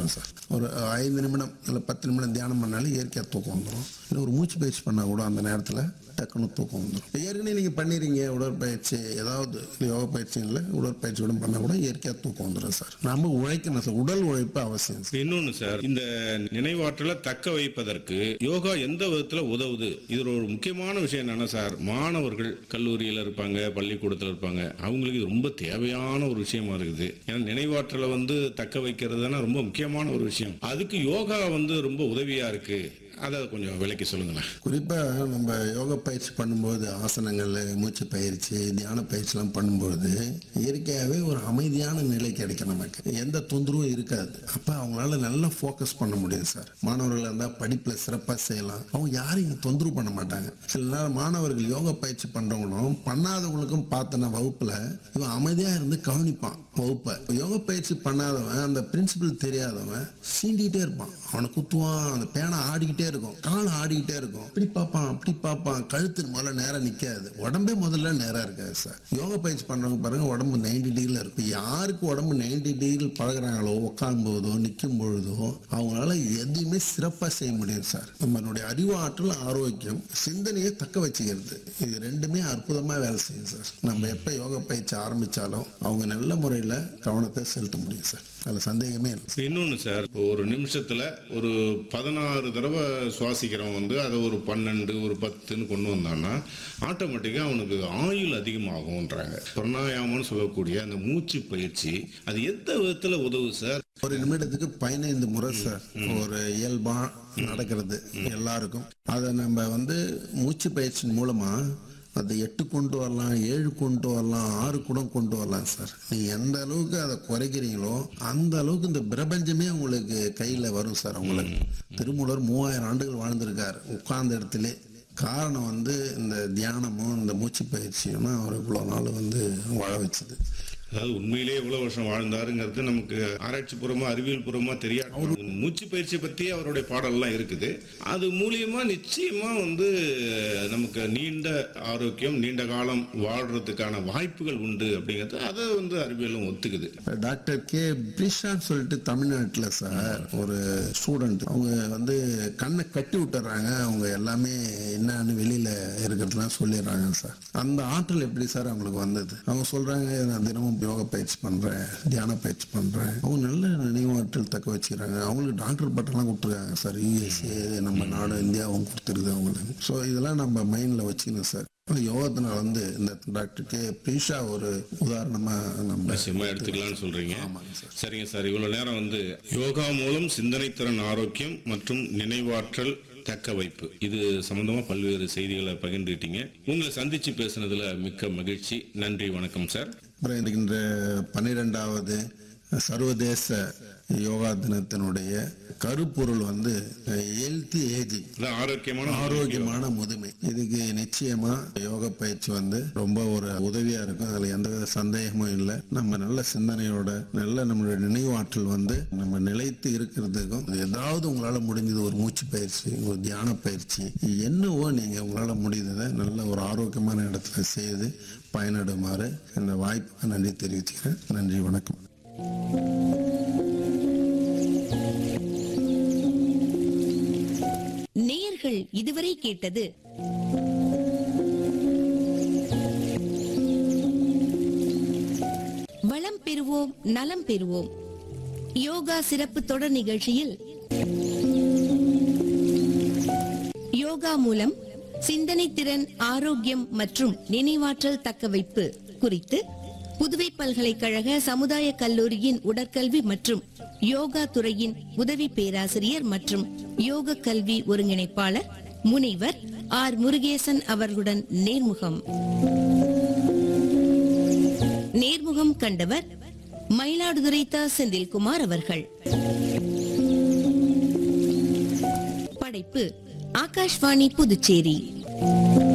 வந்துடும் சார் ஒரு ஐந்து நிமிடம் இல்லை பத்து நிமிடம் தியானம் பண்ணாலும் இயற்கையாக தூக்கம் வந்துடும் இல்லை ஒரு மூச்சு பயிற்சி பண்ணால் கூட அந்த நேரத்தில் டக்குன்னு தூக்கம் வந்துடும் ஏற்கனவே நீங்கள் பண்ணிடுறீங்க உடற்பயிற்சி ஏதாவது யோகா பயிற்சி இல்லை உடற்பயிற்சி கூட பண்ணால் கூட இயற்கையாக தூக்கம் வந்துடும் சார் நம்ம உழைக்கணும் சார் உடல் உழைப்பு அவசியம் சார் இன்னொன்னு சார் இந்த நினைவாற்றலை தக்க வைப்பதற்கு யோகா எந்த விதத்துல உதவுது இதுல ஒரு முக்கியமான விஷயம் என்னன்னா சார் மாணவர்கள் கல்லூரியில இருப்பாங்க பள்ளிக்கூடத்துல இருப்பாங்க அவங்களுக்கு இது ரொம்ப தேவையான ஒரு விஷயமா இருக்குது ஏன்னா நினைவாற்றலை வந்து தக்க வைக்கிறதுனா ரொம்ப முக்கியமான ஒரு விஷயம் அதுக்கு யோகா வந்து ரொம்ப உதவியா இருக்கு அதை கொஞ்சம் விளக்கி சொல்லுங்களேன் குறிப்பாக நம்ம யோகா பயிற்சி பண்ணும்போது ஆசனங்கள் மூச்சு பயிற்சி தியான பயிற்சிலாம் பண்ணும்போது இயற்கையாகவே ஒரு அமைதியான நிலை கிடைக்கும் நமக்கு எந்த தொந்தரவும் இருக்காது அப்போ அவங்களால நல்லா ஃபோக்கஸ் பண்ண முடியும் சார் மாணவர்கள் இருந்தால் படிப்பில் சிறப்பாக செய்யலாம் அவங்க யாரையும் தொந்தரவு பண்ண மாட்டாங்க சில நேரம் மாணவர்கள் யோகா பயிற்சி பண்ணுறவங்களும் பண்ணாதவங்களுக்கும் பார்த்தன வகுப்பில் இவன் அமைதியாக இருந்து கவனிப்பான் வகுப்பை யோகா பயிற்சி பண்ணாதவன் அந்த பிரின்சிபல் தெரியாதவன் சீண்டிகிட்டே இருப்பான் அவனை குத்துவான் அந்த பேனை ஆடிக்கிட்டே இருக்கும் கால் ஆடிக்கிட்டே இருக்கும் இப்படி பார்ப்பான் அப்படி பார்ப்பான் கழுத்து முதல்ல நேரா நிக்காது உடம்பே முதல்ல நேரா இருக்காது சார் யோகா பயிற்சி பண்றவங்க பாருங்க உடம்பு நைன்டி டிகிரில இருக்கும் யாருக்கு உடம்பு நைன்டி டிகிரி பழகுறாங்களோ உட்காரும் போதோ நிற்கும் பொழுதோ அவங்களால எதையுமே சிறப்பாக செய்ய முடியும் சார் நம்மளுடைய அறிவாற்றல் ஆரோக்கியம் சிந்தனையை தக்க வச்சுக்கிறது இது ரெண்டுமே அற்புதமாக வேலை செய்யும் சார் நம்ம எப்போ யோகா பயிற்சி ஆரம்பிச்சாலும் அவங்க நல்ல முறையில் கவனத்தை செலுத்த முடியும் சார் அதில் சந்தேகமே இல்லை இன்னொன்று சார் இப்போ ஒரு நிமிஷத்தில் ஒரு பதினாறு தடவை சுவாசிக்கிறவன் வந்து அதை ஒரு பன்னெண்டு ஒரு பத்துன்னு கொண்டு வந்தான்னா ஆட்டோமேட்டிக்காக அவனுக்கு ஆயுள் அதிகமாகும்ன்றாங்க பிரணாயாமம்னு சொல்லக்கூடிய அந்த மூச்சு பயிற்சி அது எந்த விதத்தில் உதவு சார் ஒரு நிமிடத்துக்கு பதினைந்து முறை சார் ஒரு இயல்பா நடக்கிறது எல்லாருக்கும் அதை நம்ம வந்து மூச்சு பயிற்சியின் மூலமா அதை எட்டு கொண்டு வரலாம் ஏழு கொண்டு வரலாம் ஆறு கூட கொண்டு வரலாம் சார் நீங்க எந்த அளவுக்கு அதை குறைக்கிறீங்களோ அந்த அளவுக்கு இந்த பிரபஞ்சமே உங்களுக்கு கையில வரும் சார் உங்களுக்கு திருமூலர் மூவாயிரம் ஆண்டுகள் வாழ்ந்திருக்காரு உட்கார்ந்த இடத்துல காரணம் வந்து இந்த தியானமும் இந்த மூச்சு பயிற்சியும் தான் அவர் இவ்வளோ நாள் வந்து வாழ வச்சது அதாவது உண்மையிலேயே எவ்வளவு வருஷம் வாழ்ந்தாருங்கிறது நமக்கு ஆராய்ச்சி பூர்வமா அறிவியல் பூர்வமா தெரியாது மூச்சு பயிற்சி பத்தி அவருடைய பாடல்லாம் இருக்குது அது மூலியமா நிச்சயமா வந்து நமக்கு நீண்ட ஆரோக்கியம் நீண்ட காலம் வாழ்றதுக்கான வாய்ப்புகள் உண்டு அப்படிங்கிறது அதை வந்து அறிவியலும் ஒத்துக்குது டாக்டர் கே பிரிஷான்னு சொல்லிட்டு தமிழ்நாட்டில் சார் ஒரு ஸ்டூடெண்ட் அவங்க வந்து கண்ணை கட்டி விட்டுறாங்க அவங்க எல்லாமே என்னன்னு வெளியில இருக்கிறதுலாம் சொல்லிடுறாங்க சார் அந்த ஆற்றல் எப்படி சார் அவங்களுக்கு வந்தது அவங்க சொல்றாங்க நான் தினமும் யோகா பயிற்சி பண்றேன் தியான பயிற்சி பண்றேன் அவங்க நல்ல நினைவாற்றல் தக்க வச்சுக்கிறாங்க அவங்களுக்கு டாக்டர் பட்டம்லாம் கொடுத்துருக்காங்க சார் யூஎஸ்ஏ நம்ம நாடு இந்தியாவும் கொடுத்துருக்குது அவங்களுக்கு ஸோ இதெல்லாம் நம்ம மைண்ட்ல வச்சுக்கணும் சார் யோகத்தினால வந்து இந்த டாக்டர் கே பிரிஷா ஒரு உதாரணமா நம்ம நிச்சயமா எடுத்துக்கலாம்னு சொல்றீங்க ஆமாங்க சார் சரிங்க சார் இவ்வளவு நேரம் வந்து யோகா மூலம் சிந்தனை திறன் ஆரோக்கியம் மற்றும் நினைவாற்றல் தக்க வைப்பு இது சம்பந்தமா பல்வேறு செய்திகளை பகிர்ந்துக்கிட்டீங்க உங்களை சந்திச்சு பேசுனதுல மிக்க மகிழ்ச்சி நன்றி வணக்கம் சார் அப்புறம் இருக்கின்ற பன்னிரெண்டாவது சர்வதேச யோகா தினத்தினுடைய கருப்பொருள் வந்து ஹெல்த்தி ஏஜிங் அதான் ஆரோக்கியமான ஆரோக்கியமான முதுமை இதுக்கு நிச்சயமா யோகா பயிற்சி வந்து ரொம்ப ஒரு உதவியா இருக்கும் அதுல எந்த சந்தேகமும் இல்லை நம்ம நல்ல சிந்தனையோட நல்ல நம்மளுடைய நினைவாற்றல் வந்து நம்ம நிலைத்து இருக்கிறதுக்கும் ஏதாவது உங்களால முடிஞ்சது ஒரு மூச்சு பயிற்சி ஒரு தியான பயிற்சி என்னவோ நீங்க உங்களால முடிந்ததை நல்ல ஒரு ஆரோக்கியமான இடத்துல செய்து பயனடுமாறு இந்த வாய்ப்புக்கு நன்றி தெரிவிச்சுக்கிறேன் நன்றி வணக்கம் நேயர்கள் இதுவரை கேட்டது வளம் பெறுவோம் நலம் பெறுவோம் யோகா சிறப்பு தொடர் நிகழ்ச்சியில் யோகா மூலம் சிந்தனை திறன் ஆரோக்கியம் மற்றும் நினைவாற்றல் தக்கவைப்பு குறித்து புதுவை பல்கலைக்கழக சமுதாய கல்லூரியின் உடற்கல்வி மற்றும் யோகா துறையின் உதவி பேராசிரியர் மற்றும் யோக கல்வி ஒருங்கிணைப்பாளர் முனைவர் ஆர் முருகேசன் அவர்களுடன் நேர்முகம் நேர்முகம் கண்டவர் மயிலாடுதுறை த செந்தில்குமார் அவர்கள் படைப்பு ஆகாஷ்வாணி புதுச்சேரி